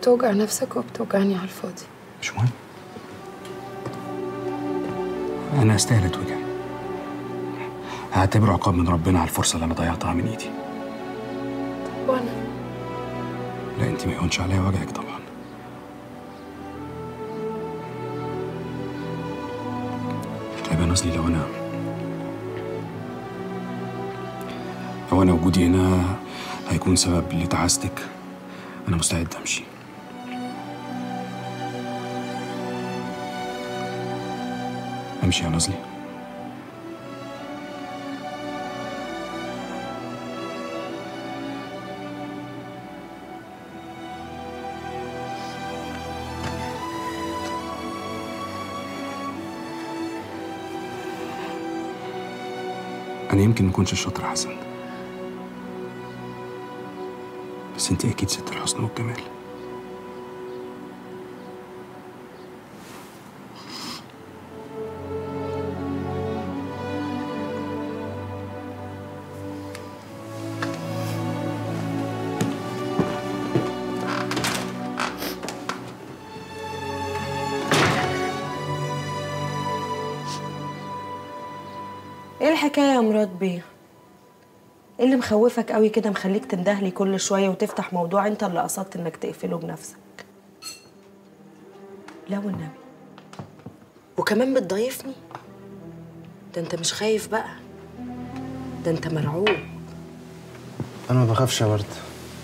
بتوجع نفسك وبتوجعني على الفاضي مش مهم انا استاهل اتوجع هعتبره عقاب من ربنا على الفرصه اللي انا ضيعتها من ايدي وانا لا انت ما يهونش عليا وجعك طبعا طيب يا نازلي لو انا لو انا وجودي هنا هيكون سبب لتعاستك انا مستعد امشي امشي يا نازلي انا يمكن ما اكونش شاطر يا حسن بس انت اكيد ست الحسن والجمال ايه الحكايه يا مراد بيه ايه اللي مخوفك قوي كده مخليك تندهلي كل شويه وتفتح موضوع انت اللي قصدت انك تقفله بنفسك لا والنبي وكمان بتضايفني ده انت مش خايف بقى ده انت مرعوب انا ما بخافش يا ورد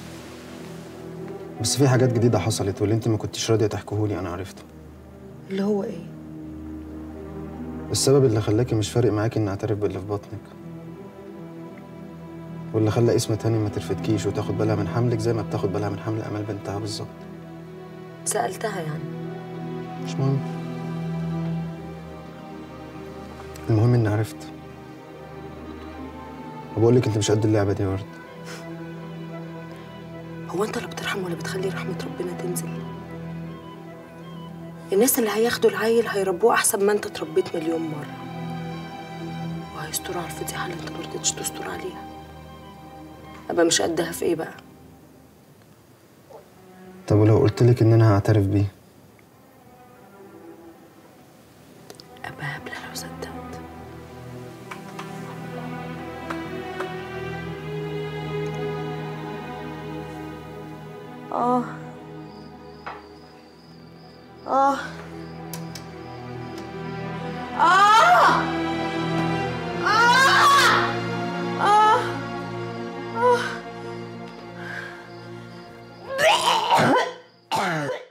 بس في حاجات جديده حصلت واللي انت ما كنتيش راضيه تحكيهولي انا عرفته اللي هو ايه السبب اللي خلاكي مش فارق معاكي اني اعترف باللي في بطنك واللي خلى اسم تاني ما ترفدكيش وتاخد بالها من حملك زي ما بتاخد بالها من حمل امل بنتها بالظبط سالتها يعني مش مهم المهم اني عرفت وبقول لك انت مش قد اللعبه دي يا ورد هو انت اللي بترحم ولا بتخلي رحمه ربنا تنزل الناس اللي هياخدوا العيل هيربوه احسن ما انت اتربيت مليون مره وهيستروا على الفضيحه اللي انت مرضتش تستر عليها ابقى مش قدها في ايه بقى طب ولو قلت لك ان انا هعترف بيه ابقى هبله لو صدقت اه اه اه اه اه